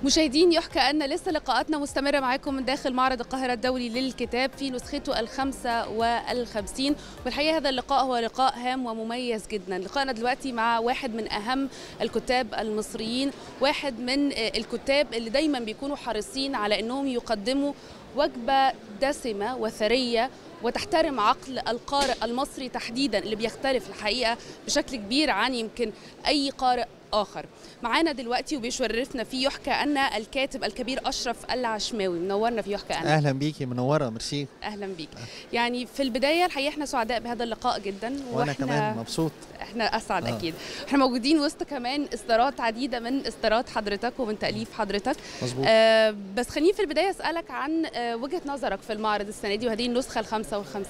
مشاهدين يحكى أن لسه لقاءاتنا مستمرة معاكم من داخل معرض القاهرة الدولي للكتاب في نسخته الخامسة والخمسين والحقيقة هذا اللقاء هو لقاء هام ومميز جدا لقاءنا دلوقتي مع واحد من أهم الكتاب المصريين واحد من الكتاب اللي دايما بيكونوا حريصين على أنهم يقدموا وجبة دسمة وثرية وتحترم عقل القارئ المصري تحديدا اللي بيختلف الحقيقة بشكل كبير عن يمكن أي قارئ آخر معانا دلوقتي وبيشرفنا فيه يحكى أن الكاتب الكبير أشرف العشماوي منورنا في يحكى أن اهلا بيكي منوره ميرسي أهلا بيك يعني في البداية الحقيقة احنا سعداء بهذا اللقاء جدا وانا كمان مبسوط احنا اسعد آه. اكيد احنا موجودين وسط كمان اصدارات عديده من اصدارات حضرتك ومن تاليف حضرتك مظبوط آه بس خليني في البدايه اسالك عن آه وجهه نظرك في المعرض السنه دي وهذه النسخه ال 55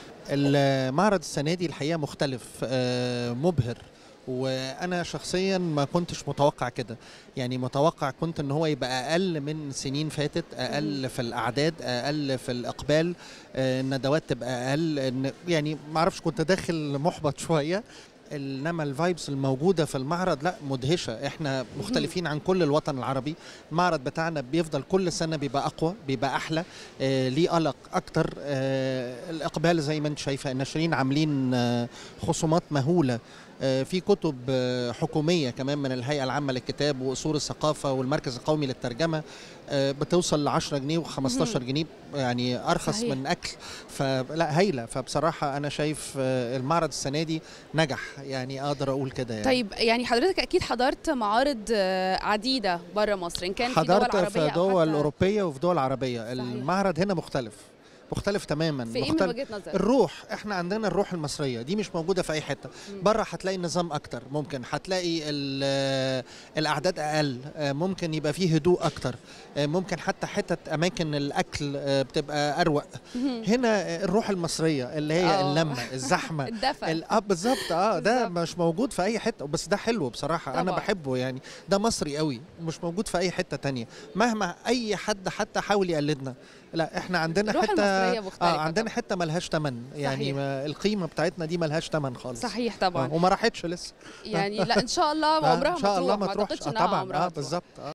المعرض السنه دي الحقيقه مختلف آه، مبهر وانا شخصيا ما كنتش متوقع كده يعني متوقع كنت ان هو يبقى اقل من سنين فاتت اقل في الاعداد اقل في الاقبال آه، الندوات تبقى اقل إن يعني ما اعرفش كنت داخل محبط شويه انما الفايبس الموجوده في المعرض لا مدهشه احنا مختلفين عن كل الوطن العربي المعرض بتاعنا بيفضل كل سنه بيبقى اقوى بيبقى احلى آه ليه قلق اكتر آه الاقبال زي ما انت شايفه الناشرين عاملين آه خصومات مهوله آه، في كتب آه، حكوميه كمان من الهيئه العامه للكتاب واصول الثقافه والمركز القومي للترجمه آه، بتوصل ل 10 جنيه و15 جنيه يعني ارخص صحيح. من اكل فلا هايله فبصراحه انا شايف آه، المعرض السنه دي نجح يعني اقدر اقول كده يعني طيب يعني حضرتك اكيد حضرت معارض آه، عديده بره مصر ان كان في دول حضرت عربيه في أو دول حتى اوروبيه وفي دول عربيه صحيح. المعرض هنا مختلف مختلف تماما في ايه من مختلف وجهه نظرك الروح احنا عندنا الروح المصريه دي مش موجوده في اي حته مم. بره هتلاقي النظام اكتر ممكن هتلاقي ال- الاعداد اقل آه، ممكن يبقى فيه هدوء اكتر آه، ممكن حتى حته اماكن الاكل آه، بتبقى اروق مهم. هنا آه، الروح المصريه اللي هي آه. اللمه الزحمه الدفى ال- اه بالظبط اه ده بالظبط. مش موجود في اي حته بس ده حلو بصراحه انا طبعاً. بحبه يعني ده مصري قوي مش موجود في اي حته تانية مهما اي حد حتى حاول يقلدنا لا احنا عندنا الروح حته المصرية مختلفة اه عندنا حته ملهاش تمن يعني صحيح. ما القيمه بتاعتنا دي ملهاش تمن خالص صحيح آه طبعا وما راحتش لسه يعني لا ان شاء الله آه، عمرها ان شاء الله ما ما تروح تروحش ما آه اعتقدش انها طبعا عمرها اه تروح. بالظبط اه